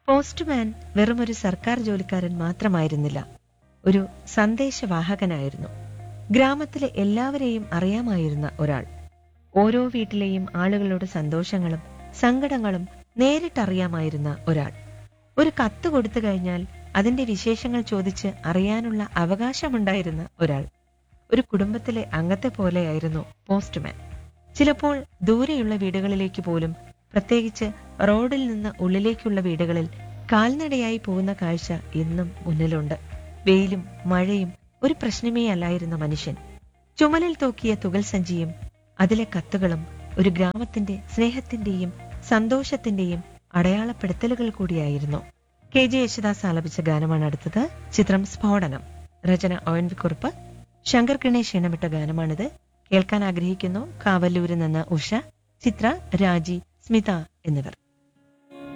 postman വെറുമൊരു സർക്കാർ ജോലിക്കാരൻ മാത്രമായിരുന്നില്ല ഒരു സന്ദേശവാഹകനായിരുന്നു ഗ്രാമത്തിലെ എല്ലാവരെയും അറിയാമായിരുന്ന ഒരാൾ ഓരോ വീട്ടിലെയും ആളുകളുടെ സന്തോഷങ്ങളും സങ്കടങ്ങളും നേരിട്ടറിയാമായിരുന്ന ഒരാൾ ഒരു കത്ത് കൊടുത്തു കഴിഞ്ഞാൽ അതിന്റെ വിശേഷങ്ങൾ ചോദിച്ച് അറിയാനുള്ള അവകാശമുണ്ടായിരുന്ന ഒരാൾ ഒരു കുടുംബത്തിലെ അംഗത്തെ പോലെയായിരുന്നു പോസ്റ്റ്മാൻ ചിലപ്പോൾ ദൂരെയുള്ള വീടുകളിലേക്ക് പോലും പ്രത്യേകിച്ച് റോഡിൽ നിന്ന് ഉള്ളിലേക്കുള്ള വീടുകളിൽ കാൽനടയായി പോകുന്ന കാഴ്ച ഇന്നും മുന്നിലുണ്ട് വെയിലും മഴയും ഒരു പ്രശ്നമേ അല്ലായിരുന്ന മനുഷ്യൻ ചുമലിൽ തൂക്കിയ തുകൽ സഞ്ചിയും അതിലെ കത്തുകളും ഒരു ഗ്രാമത്തിന്റെ സ്നേഹത്തിന്റെയും സന്തോഷത്തിന്റെയും അടയാളപ്പെടുത്തലുകൾ കൂടിയായിരുന്നു കെ ജെ യേശുദാസ് ആലപിച്ച ഗാനമാണ് അടുത്തത് ചിത്രം സ്ഫോടനം രചന O N V Kurup Shankar Ganesh ഇണമിട്ട ഗാനമാണിത് കേൾക്കാൻ ആഗ്രഹിക്കുന്നു കാവല്ലൂരിൽ നിന്ന് ഉഷ ചിത്ര രാജി സ്മിത എന്നിവർ